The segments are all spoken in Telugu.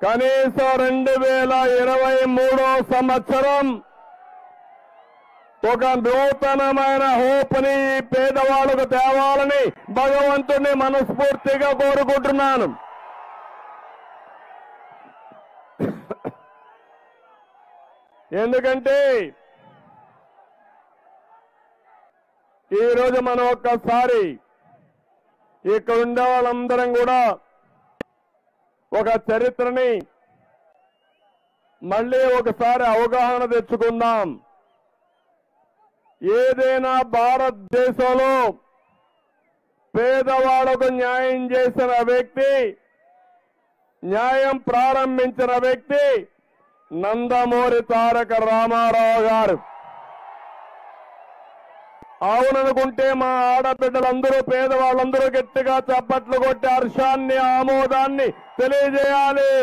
కనీసం రెండు వేల ఇరవై మూడో సంవత్సరం ఒక నూతనమైన హోప్ని ఈ పేదవాళ్ళకు తేవాలని భగవంతుణ్ణి మనస్ఫూర్తిగా కోరుకుంటున్నాను ఎందుకంటే ఈరోజు మనం ఒక్కసారి ఇక్కడ ఉండే వాళ్ళందరం కూడా ఒక చరిత్రని మళ్ళీ ఒకసారి అవగాహన తెచ్చుకుందాం ఏదైనా భారతదేశంలో పేదవాళ్లకు న్యాయం చేసిన వ్యక్తి న్యాయం ప్రారంభించిన వ్యక్తి నందమూరి తారక రామారావు గారు అవుననుకుంటే మా ఆడబిడ్డలందరూ పేదవాళ్ళందరూ గట్టిగా చప్పట్లు కొట్టి హర్షాన్ని ఆమోదాన్ని తెలియజేయాలి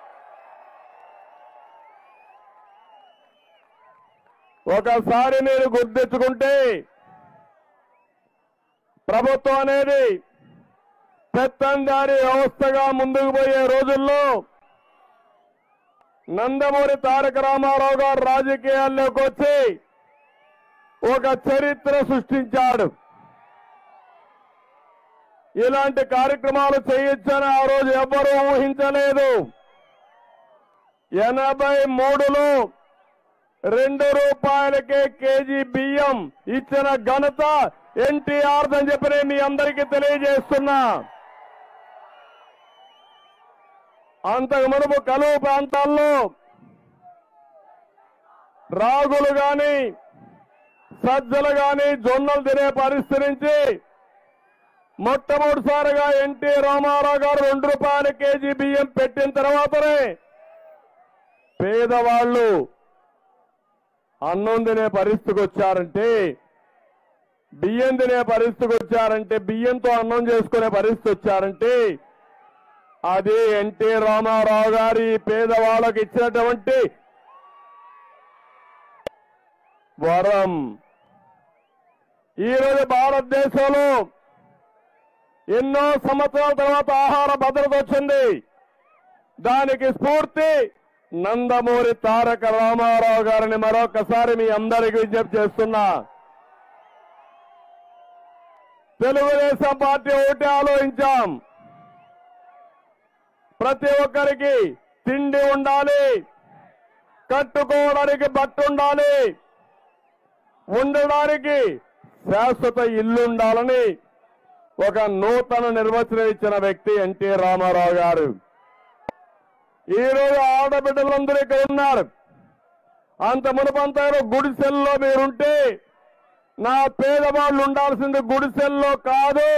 ఒకసారి మీరు గుర్తించుకుంటే ప్రభుత్వం అనేది పెత్తందారి వ్యవస్థగా ముందుకు పోయే రోజుల్లో నందమూరి తారక రామారావు గారు రాజకీయాల్లోకి వచ్చి ఒక చరిత్ర సృష్టించాడు ఇలాంటి కార్యక్రమాలు చేయొచ్చని ఆ రోజు ఎవ్వరూ ఊహించలేదు ఎనభై మూడులో రెండు రూపాయలకే కేజీ బియ్యం ఇచ్చిన ఘనత ఎన్టీఆర్ అని చెప్పి నేను మీ అందరికీ తెలియజేస్తున్నా అంతకు మునుపు కలువు ప్రాంతాల్లో రాగులు గాని సజ్జలు గాని జొన్నలు తినే పరిస్థితి నుంచి మొట్టమొదటిసారిగా ఎన్టీ రామారావు గారు రెండు రూపాయల కేజీ బియ్యం పెట్టిన తర్వాతనే పేదవాళ్ళు అన్నం తినే పరిస్థితికి వచ్చారంటే బియ్యం తినే పరిస్థితికి వచ్చారంటే బియ్యంతో అన్నం చేసుకునే పరిస్థితి వచ్చారంటే అది ఎన్టీ రామారావు గారి పేదవాళ్ళకి ఇచ్చినటువంటి వరం ఈరోజు భారతదేశంలో ఎన్నో సంవత్సరాల తర్వాత ఆహార భద్రత వచ్చింది దానికి స్ఫూర్తి నందమూరి తారక రామారావు గారిని మరొకసారి మీ అందరికీ విజ్ఞప్తి చేస్తున్నా తెలుగుదేశం పార్టీ ఒకటి ఆలోచించాం ప్రతి ఒక్కరికి తిండి ఉండాలి కట్టుకోవడానికి బట్ట ఉండాలి ఉండడానికి శాశ్వత ఇల్లు ఉండాలని ఒక నూతన నిర్వచనం ఇచ్చిన వ్యక్తి ఎన్టీ రామారావు గారు ఈ రోజు ఆడబిడ్డలందరూ ఇక్కడ ఉన్నారు అంత మునుపంతా గుడిసెల్లో మీరుంటే నా పేదవాళ్ళు ఉండాల్సింది గుడిసెల్లో కాదు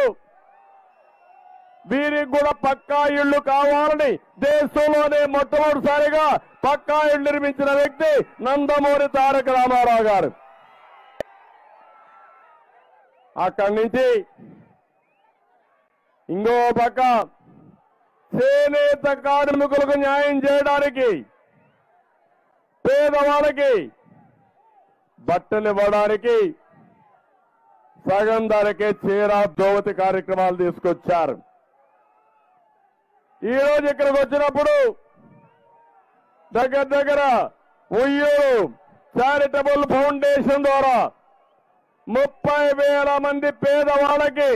వీరికి కూడా పక్కా ఇళ్లు కావాలని దేశంలోనే మొట్టమొదటిసారిగా పక్కా ఇళ్లు నిర్మించిన వ్యక్తి నందమూరి తారక రామారావు గారు అక్కడి నుంచి ఇంకో పక్క చేనేత కార్మికులకు న్యాయం చేయడానికి పేదవాళ్ళకి బట్టలు ఇవ్వడానికి సగం ధరకే చీర దోవతి కార్యక్రమాలు తీసుకొచ్చారు ఈ రోజు ఇక్కడికి వచ్చినప్పుడు దగ్గర దగ్గర ఉయ్యూరు చారిటబుల్ ఫౌండేషన్ ద్వారా ముప్పై వేల మంది పేదవాళ్ళకి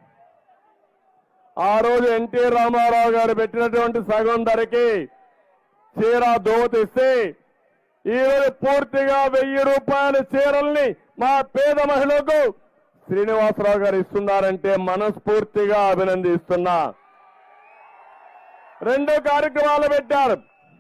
ఆ రోజు ఎన్టీ రామారావు గారు పెట్టినటువంటి సగం ధరకి చీర దోతిస్తే ఈ రోజు పూర్తిగా వెయ్యి రూపాయల చీరల్ని మా పేద మహిళకు శ్రీనివాసరావు గారు ఇస్తున్నారంటే మనస్ఫూర్తిగా అభినందిస్తున్నా రెండు కార్యక్రమాలు పెట్టారు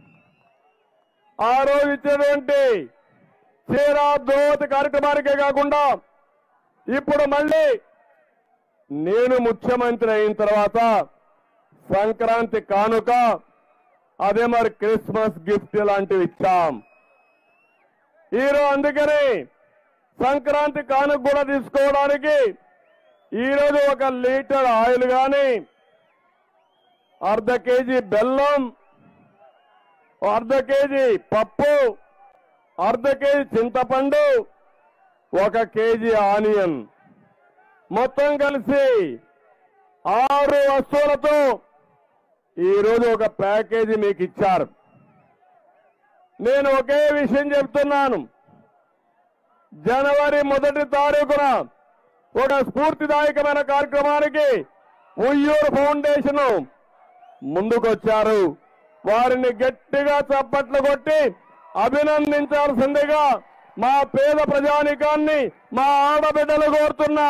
ఆ రోజు ఇచ్చేటువంటి చీర దోతి కార్యక్రమానికే కాకుండా ఇప్పుడు మళ్ళీ నేను ముఖ్యమంత్రి అయిన తర్వాత సంక్రాంతి కానుక అదే మరి క్రిస్మస్ గిఫ్ట్ లాంటివి ఇచ్చాం ఈరోజు అందుకని సంక్రాంతి కానుక కూడా తీసుకోవడానికి ఈరోజు ఒక లీటర్ ఆయిల్ కానీ అర్ధ కేజీ బెల్లం అర్ధ కేజీ పప్పు అర్ధ కేజీ చింతపండు ఒక కేజీ ఆనియన్ మొత్తం కలిసి ఆరు వస్తువులతో ఈరోజు ఒక ప్యాకేజీ మీకు ఇచ్చారు నేను ఒకే విషయం చెప్తున్నాను జనవరి మొదటి తారీఖున ఒక స్ఫూర్తిదాయకమైన కార్యక్రమానికి ఉయ్యూరు ఫౌండేషన్ ముందుకొచ్చారు వారిని గట్టిగా చప్పట్లు కొట్టి అభినందించాల్సిందిగా మా పేద ప్రజానికాన్ని మా ఆడబిడ్డలు కోరుతున్నా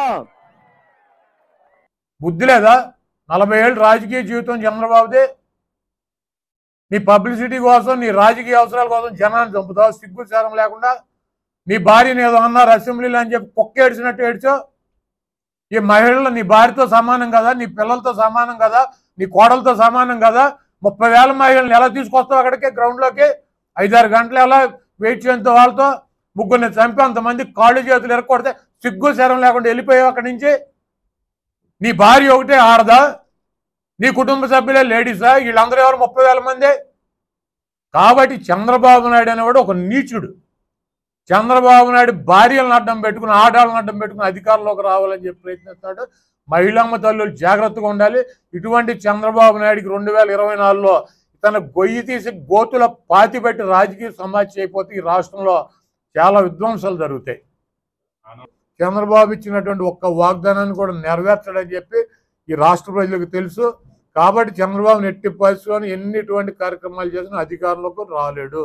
బుద్ధి లేదా నలభై ఏళ్ళు రాజకీయ జీవితం చంద్రబాబుదే నీ పబ్లిసిటీ కోసం నీ రాజకీయ అవసరాల కోసం జనాన్ని చంపుతావు సిగ్గు చారం లేకుండా నీ భార్యని ఏదో అన్నారు అసెంబ్లీలో అని చెప్పి కుక్క ఏడ్చినట్టు ఏడ్చావు ఈ మహిళలు నీ భార్యతో సమానం కదా నీ పిల్లలతో సమానం కదా నీ కోడలతో సమానం కదా ముప్పై వేల మహిళలను ఎలా తీసుకొస్తావు అక్కడికి గ్రౌండ్లోకి ఐదారు గంటలు ఎలా వెయిట్ చేయంతో వాళ్ళతో ముగ్గురిని చంపి అంతమంది కాళ్ళు చేతులు ఎరక్కొడితే సిగ్గు శరం లేకుండా వెళ్ళిపోయావు అక్కడి నుంచి నీ భార్య ఒకటే ఆడదా నీ కుటుంబ సభ్యులే లేడీసా వీళ్ళందరూ ఎవరు ముప్పై వేల మందే కాబట్టి చంద్రబాబు నాయుడు అనేవాడు ఒక నీచుడు చంద్రబాబు నాయుడు భార్యలను అడ్డం పెట్టుకుని ఆడాలను అడ్డం పెట్టుకుని అధికారంలోకి రావాలని చెప్పి ప్రయత్నిస్తాడు మహిళమ్మ తల్లులు జాగ్రత్తగా ఉండాలి ఇటువంటి చంద్రబాబు నాయుడికి రెండు వేల ఇరవై నాలుగులో తన గొయ్యి తీసి గోతుల పాతి పెట్టి రాజకీయ సమాధి చేయకపోతే ఈ రాష్ట్రంలో చాలా విధ్వంసాలు జరుగుతాయి చంద్రబాబు ఇచ్చినటువంటి ఒక్క వాగ్దానాన్ని కూడా నెరవేర్చడని చెప్పి ఈ రాష్ట్ర ప్రజలకు తెలుసు కాబట్టి చంద్రబాబు ఎట్టి పరిస్థితుల్లో ఎన్నిటువంటి కార్యక్రమాలు చేసినా అధికారంలోకి రాలేడు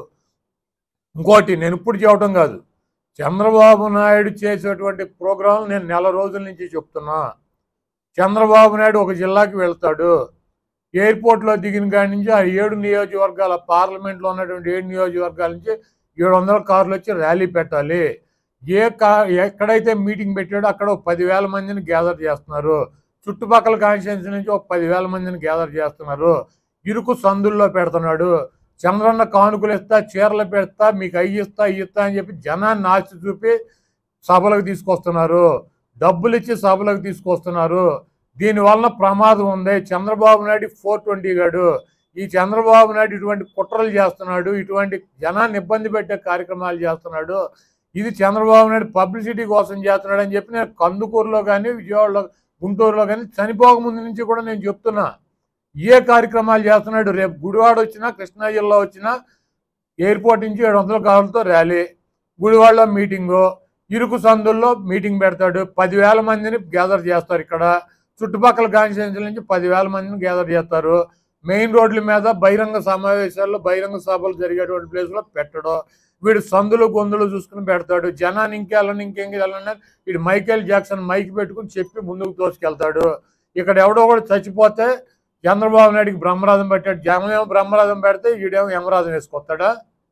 ఇంకోటి నేను ఇప్పుడు చెప్పడం కాదు చంద్రబాబు నాయుడు చేసేటువంటి ప్రోగ్రాం నేను నెల రోజుల నుంచి చెప్తున్నా చంద్రబాబు నాయుడు ఒక జిల్లాకి వెళ్తాడు ఎయిర్పోర్ట్లో దిగిన కాడి నుంచి ఆ ఏడు నియోజకవర్గాల పార్లమెంట్లో ఉన్నటువంటి ఏడు నియోజకవర్గాల నుంచి ఏడు వందల కార్లు వచ్చి ర్యాలీ పెట్టాలి ఏ కా ఎక్కడైతే మీటింగ్ పెట్టాడో అక్కడ ఒక పదివేల మందిని గ్యాదర్ చేస్తున్నారు చుట్టుపక్కల కాన్స్టిట్యున్సీ నుంచి ఒక పదివేల మందిని గ్యాదర్ చేస్తున్నారు ఇరుకు సందుల్లో పెడుతున్నాడు చంద్రన్న కానుకలు ఇస్తా చీరలు పెడతా మీకు అయ్యి ఇస్తా ఇయ్యి ఇస్తా అని చెప్పి జనాన్ని ఆశ చూపి సభలకు తీసుకొస్తున్నారు డబ్బులు ఇచ్చి సభలకు తీసుకొస్తున్నారు దీనివల్ల ప్రమాదం ఉంది చంద్రబాబు నాయుడు ఫోర్ ట్వంటీ గాడు ఈ చంద్రబాబు నాయుడు ఇటువంటి కుట్రలు చేస్తున్నాడు ఇటువంటి జనాన్ని ఇబ్బంది పెట్టే కార్యక్రమాలు చేస్తున్నాడు ఇది చంద్రబాబు నాయుడు పబ్లిసిటీ కోసం చేస్తున్నాడు అని చెప్పి నేను కందుకూరులో కానీ విజయవాడలో గుంటూరులో కానీ చనిపోక ముందు నుంచి కూడా నేను చెప్తున్నా ఏ కార్యక్రమాలు చేస్తున్నాడు రేపు గుడివాడ వచ్చినా కృష్ణా జిల్లా వచ్చినా ఎయిర్పోర్ట్ నుంచి ఏడు వందల కార్లతో ర్యాలీ గుడివాడలో మీటింగు ఇరుకు సందుల్లో మీటింగ్ పెడతాడు పదివేల మందిని గ్యాదర్ చేస్తారు ఇక్కడ చుట్టుపక్కల కాన్స్టిట్యున్సీల నుంచి పదివేల మందిని గ్యాదర్ చేస్తారు మెయిన్ రోడ్ల మీద బహిరంగ సమావేశాల్లో బహిరంగ సభలు జరిగేటువంటి ప్లేస్లో పెట్టడం వీడు సందులు గొంతులు చూసుకుని పెడతాడు జనాన్ని ఇంకెళ్ళని ఇంకేం వెళ్ళని వీడు మైకేల్ జాక్సన్ మైక్ పెట్టుకుని చెప్పి ముందుకు తోసుకెళ్తాడు ఇక్కడ ఎవడో కూడా చచ్చిపోతే చంద్రబాబు నాయుడికి బ్రహ్మరాధం పెట్టాడు జనమేమో బ్రహ్మరాధం పెడితే వీడేమో యమరాధం వేసుకొస్తాడా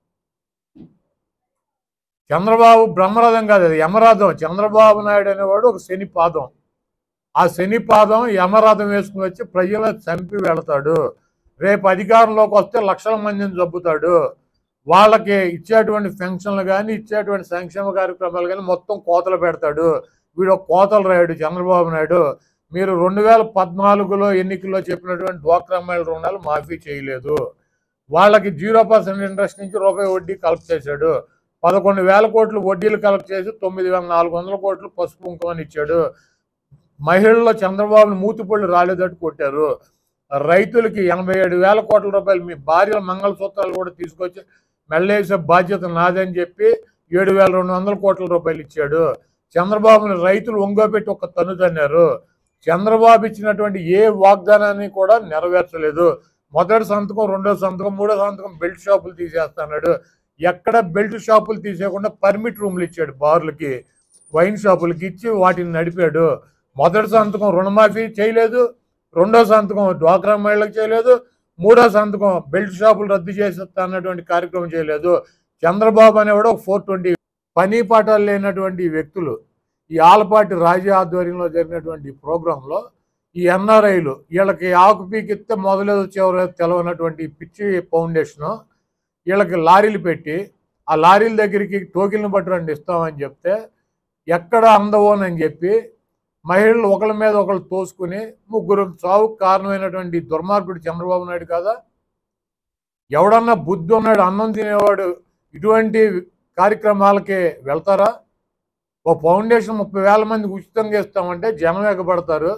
చంద్రబాబు బ్రహ్మరథం కాదు అది యమరథం చంద్రబాబు నాయుడు అనేవాడు ఒక శని పాదం ఆ శని పాదం యమరథం వేసుకుని వచ్చి ప్రజలను చంపి వెళతాడు రేపు అధికారంలోకి వస్తే లక్షల మందిని చంపుతాడు వాళ్ళకి ఇచ్చేటువంటి పెన్షన్లు కానీ ఇచ్చేటువంటి సంక్షేమ కార్యక్రమాలు కానీ మొత్తం కోతలు పెడతాడు వీడు ఒక కోతలు రాయుడు చంద్రబాబు నాయుడు మీరు రెండు వేల పద్నాలుగులో ఎన్నికల్లో చెప్పినటువంటి డ్వాక్రా మహిళ రుణాలు మాఫీ చేయలేదు వాళ్ళకి జీరో పర్సెంట్ ఇంట్రెస్ట్ నుంచి రూపాయి వడ్డీ కలెక్ట్ చేశాడు పదకొండు వేల కోట్లు వడ్డీలు కలెక్ట్ చేసి తొమ్మిది వేల నాలుగు వందల కోట్లు పసుపు కుంకుమని ఇచ్చాడు మహిళల్లో చంద్రబాబుని మూతిపళ్ళు రాలేదట్టు కొట్టారు రైతులకి ఎనభై ఏడు వేల కోట్ల రూపాయలు మీ భార్యల మంగళసూత్రాలు కూడా తీసుకొచ్చి మెళ్ళేసే బాధ్యత నాదని చెప్పి ఏడు వేల రెండు వందల కోట్ల రూపాయలు ఇచ్చాడు చంద్రబాబుని రైతులు ఒంగోబెట్టి ఒక తన్ను తన్నారు చంద్రబాబు ఇచ్చినటువంటి ఏ వాగ్దానాన్ని కూడా నెరవేర్చలేదు మొదటి సంతకం రెండో సంతకం మూడో సంతకం బెల్ట్ షాపులు తీసేస్తున్నాడు ఎక్కడ బెల్ట్ షాపులు తీసేయకుండా పర్మిట్ రూమ్లు ఇచ్చాడు బార్లకి వైన్ షాపులకి ఇచ్చి వాటిని నడిపాడు మొదటి సంతకం రుణమాఫీ చేయలేదు రెండో సంతకం డ్వాక్రా మహిళలకు చేయలేదు మూడో సంతకం బెల్ట్ షాపులు రద్దు చేసేస్తా అన్నటువంటి కార్యక్రమం చేయలేదు చంద్రబాబు అనేవాడు ఒక ఫోర్ ట్వంటీ పని పాఠాలు లేనటువంటి వ్యక్తులు ఈ ఆలపాటి రాజా ఆధ్వర్యంలో జరిగినటువంటి ప్రోగ్రాంలో ఈ ఎన్ఆర్ఐలు వీళ్ళకి ఆకు పీకిస్తే మొదలేదో చివరి తెలవనటువంటి పిచ్చి ఫౌండేషను వీళ్ళకి లారీలు పెట్టి ఆ లారీల దగ్గరికి టోకెన్లు బట్టి రండి ఇస్తామని చెప్తే ఎక్కడ అందవోనని చెప్పి మహిళలు ఒకళ్ళ మీద ఒకళ్ళు తోసుకుని ముగ్గురు చావుకు కారణమైనటువంటి దుర్మార్గుడు చంద్రబాబు నాయుడు కాదా ఎవడన్నా బుద్ధి ఉన్నాడు అన్నం తినేవాడు ఇటువంటి కార్యక్రమాలకే వెళ్తారా ఓ ఫౌండేషన్ ముప్పై వేల మందికి ఉచితంగా ఇస్తామంటే జనం ఎగబడతారు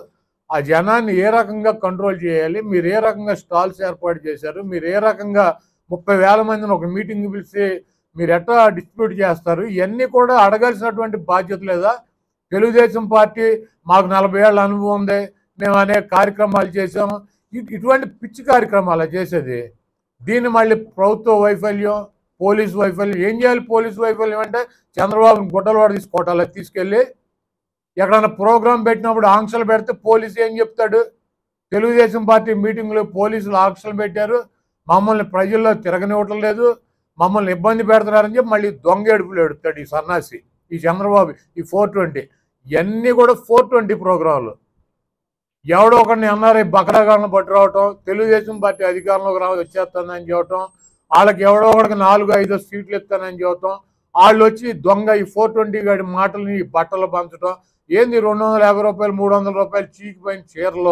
ఆ జనాన్ని ఏ రకంగా కంట్రోల్ చేయాలి మీరు ఏ రకంగా స్టాల్స్ ఏర్పాటు చేశారు మీరు ఏ రకంగా ముప్పై వేల మందిని ఒక మీటింగ్ పిలిచి మీరు ఎట్లా డిస్ట్రిబ్యూట్ చేస్తారు ఇవన్నీ కూడా అడగాల్సినటువంటి బాధ్యత లేదా తెలుగుదేశం పార్టీ మాకు నలభై ఏళ్ళ అనుభవం ఉంది మేము అనేక కార్యక్రమాలు చేసాము ఇ- ఇటువంటి పిచ్చి కార్యక్రమాలు చేసేది దీన్ని మళ్ళీ ప్రభుత్వ వైఫల్యం పోలీసు వైఫల్యం ఏం చేయాలి పోలీసు వైఫల్యం అంటే చంద్రబాబుని గుడ్డలవాడ తీసుకోవటాలి తీసుకెళ్ళి ఎక్కడైనా ప్రోగ్రాం పెట్టినప్పుడు ఆంక్షలు పెడితే పోలీసు ఏం చెప్తాడు తెలుగుదేశం పార్టీ మీటింగ్లో పోలీసులు ఆంక్షలు పెట్టారు మమ్మల్ని ప్రజల్లో తిరగనివ్వటం లేదు మమ్మల్ని ఇబ్బంది పెడుతున్నారని చెప్పి మళ్ళీ దొంగ ఏడుపులు ఎడుతాడు ఈ సన్నాసి ఈ చంద్రబాబు ఈ ఫోర్ ట్వంటీ ఇవన్నీ కూడా ఫోర్ ట్వంటీ ప్రోగ్రాంలు ఎవడో ఒకరిని ఎన్ఆర్ఐ బకరాగాలను పట్టురావటం తెలుగుదేశం పార్టీ అధికారంలోకి రా వచ్చేస్తుందని చెప్పటం వాళ్ళకి ఎవడో ఒకడికి నాలుగు ఐదు సీట్లు ఇస్తానని చెప్పటం వాళ్ళు వచ్చి దొంగ ఈ ఫోర్ ట్వంటీ గాడి మాటలని ఈ బట్టలు పంచడం ఏంది రెండు వందల యాభై రూపాయలు మూడు వందల రూపాయలు చీకిపోయిన చీరలు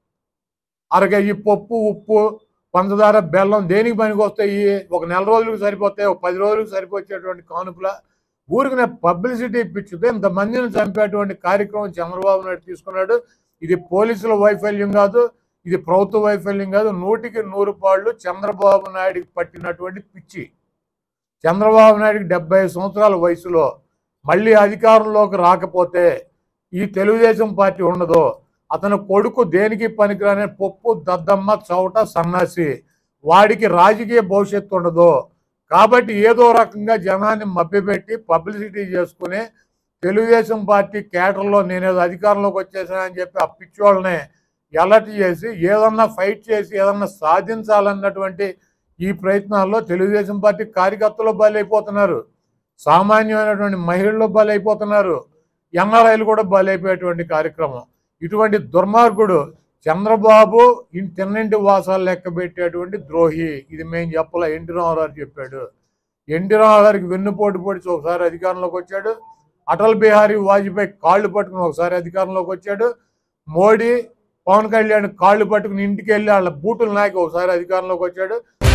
అరకేజీ పప్పు ఉప్పు పంచదార బెల్లం దేనికి పనికి వస్తాయి ఒక నెల రోజులకు సరిపోతాయి ఒక పది రోజులకు సరిపోయేటువంటి కానుపుల ఊరికి నేను పబ్లిసిటీ ఇప్పించితే ఇంతమందిని చంపేటువంటి కార్యక్రమం చంద్రబాబు నాయుడు తీసుకున్నాడు ఇది పోలీసుల వైఫల్యం కాదు ఇది ప్రభుత్వ వైఫల్యం కాదు నూటికి నూరు పాళ్ళు చంద్రబాబు నాయుడికి పట్టినటువంటి పిచ్చి చంద్రబాబు నాయుడికి డెబ్బై సంవత్సరాల వయసులో మళ్ళీ అధికారంలోకి రాకపోతే ఈ తెలుగుదేశం పార్టీ ఉండదు అతని కొడుకు దేనికి పనికిరాని పప్పు దద్దమ్మ చౌట సన్నాసి వాడికి రాజకీయ భవిష్యత్తు ఉండదు కాబట్టి ఏదో రకంగా జనాన్ని మభ్యపెట్టి పబ్లిసిటీ చేసుకుని తెలుగుదేశం పార్టీ కేటర్లో నేనేదో అధికారంలోకి వచ్చేసానని చెప్పి ఆ పిచ్చోళ్ళని ఎలర్ట్ చేసి ఏదన్నా ఫైట్ చేసి ఏదన్నా సాధించాలన్నటువంటి ఈ ప్రయత్నాల్లో తెలుగుదేశం పార్టీ కార్యకర్తలు బలైపోతున్నారు సామాన్యమైనటువంటి మహిళలు బలైపోతున్నారు ఎన్ఆర్ఐలు కూడా బలైపోయేటువంటి కార్యక్రమం ఇటువంటి దుర్మార్గుడు చంద్రబాబు ఇన్ తిన్నింటి వాసాలు లెక్క పెట్టేటువంటి ద్రోహి ఇది మేము చెప్పలే ఎన్టీ రామారావు చెప్పాడు ఎన్టీ రామారావు గారికి వెన్నుపోటు పొడిచి ఒకసారి అధికారంలోకి వచ్చాడు అటల్ బిహారీ వాజ్పేయి కాళ్ళు పట్టుకుని ఒకసారి అధికారంలోకి వచ్చాడు మోడీ పవన్ కళ్యాణ్ కాళ్ళు పట్టుకుని ఇంటికి వెళ్ళి వాళ్ళ బూటులు నాకి ఒకసారి అధికారంలోకి వచ్చాడు